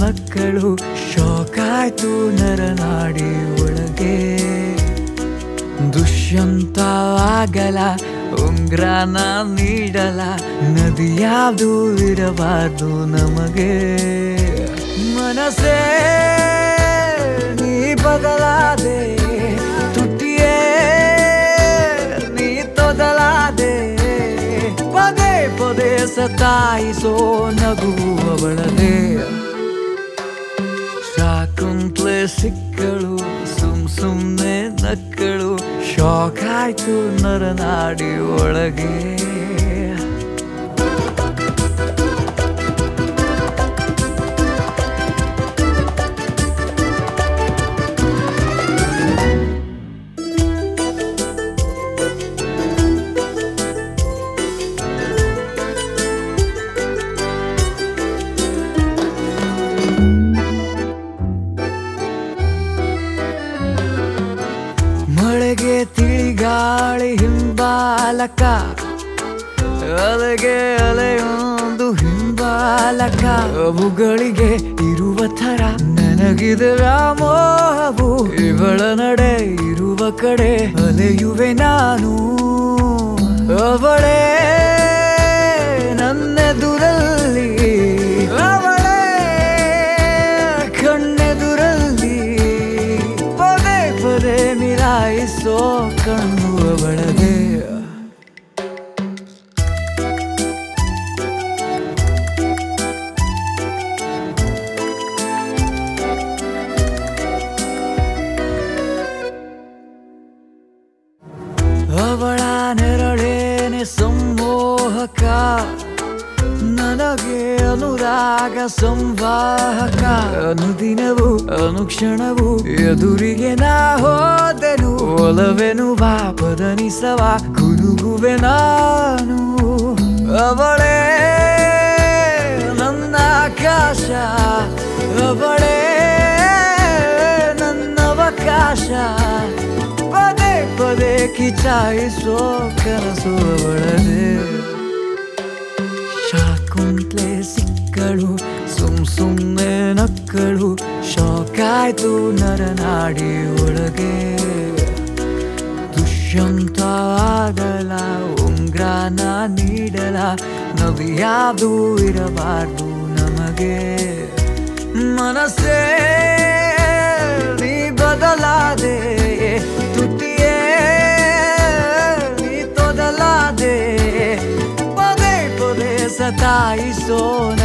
ನಕ್ಕಳು ಶಾಕಾಯ್ತು ನರನಾಡಿ ಒಳಗೆ ದುಷ್ಯಂತ ಆಗಲ ಉಂಗ್ರಾನ ನೀಡಲ ನದಿ ಯಾವುದು ಇರಬಾರ್ದು ನಮಗೆ ಮನಸ್ಸೇ ನೀ ಬದಲಾದೆ ತುಟಿಯೇ ನೀ ತೊದಲಾದೆ ಪದೇ ಪದೇ ಸತಾಯಿಸೋ ನಗುವವಳದೆ ಶಾಕುಂತ್ಲೆ ಸಿಕ್ಕಳು ಸುಮ್ ಸುಮ್ನೆ ನಕ್ಕಳು ಶಾಕ್ ಆಯ್ತು ನರನಾಡಿ ಒಳಗೆ ಮಳೆಗೆ ತಿಳಿಗಾಳಿ ಹಿಂಬಾಲಕ ಅಲೆಗೆ ಅಲೆಯೊಂದು ಹಿಂಬಾಲಕ ಅವುಗಳಿಗೆ ಇರುವ ಥರ ನನಗಿದೆ ವ್ಯಾಮೋಹವು ಇವಳ ನಡೆ ಇರುವ ಕಡೆ ಅಲೆಯುವೆ ನಾನು ಅವಳೇ ನನ್ನೆದುರಲ್ಲಿ ಅವಳೇ ಕಣ್ಣೆದುರಲ್ಲಿ ಪದೇ ಪದೇ ಮಿಲಾಯಿಸೋ ಕಣ್ಣು ಅವಳದೇ ಅವಳ ನೆರಳೇನೆ ಸಂಮೋಹಕ ನನಗೆ ಅನುರಾಗ ಸಂವಾಹಕ ಅನುದಿನವು ಅನುಕ್ಷಣವು ಎದುರಿಗೆ ನಾ ಹೋದೆನು ಒಲವೆನು ವಾಪದನಿಸವ ಕುರುಗುವೆ ನಾನು ಅವಳೇ ನನ್ನ ಆಕಾಶ ಅವಳೇ ನನ್ನ ಅವಕಾಶ ಪದೇ ಪದೇ ಕಿಚಾಯಿಸೋ ಕನಸು ಅವಳದೇ ಶಾಕುಂತ್ಲೆ ಸಿಕ್ಕಳು ಸುಮ್ ಸುಮ್ನೆ ನಕ್ಕಳು ಶಾಕಾಯ್ತು ನರನಾಡಿ ಒಳಗೆ ದುಷ್ಯಂತ ಆಗಲ ಉಂಗ್ರಾನ ನೀಡಲ ನದಿ ಯಾವುದು ಇರಬಾರ್ದು ನಮಗೆ ಮನಸ್ಸೇ ನೀ ಬದಲಾದೆ ತುಟಿಯೇ ನೀ ತೊದಲಾದೆ ಪದೇ ಪದೇ ಸತಾಯಿಸೋ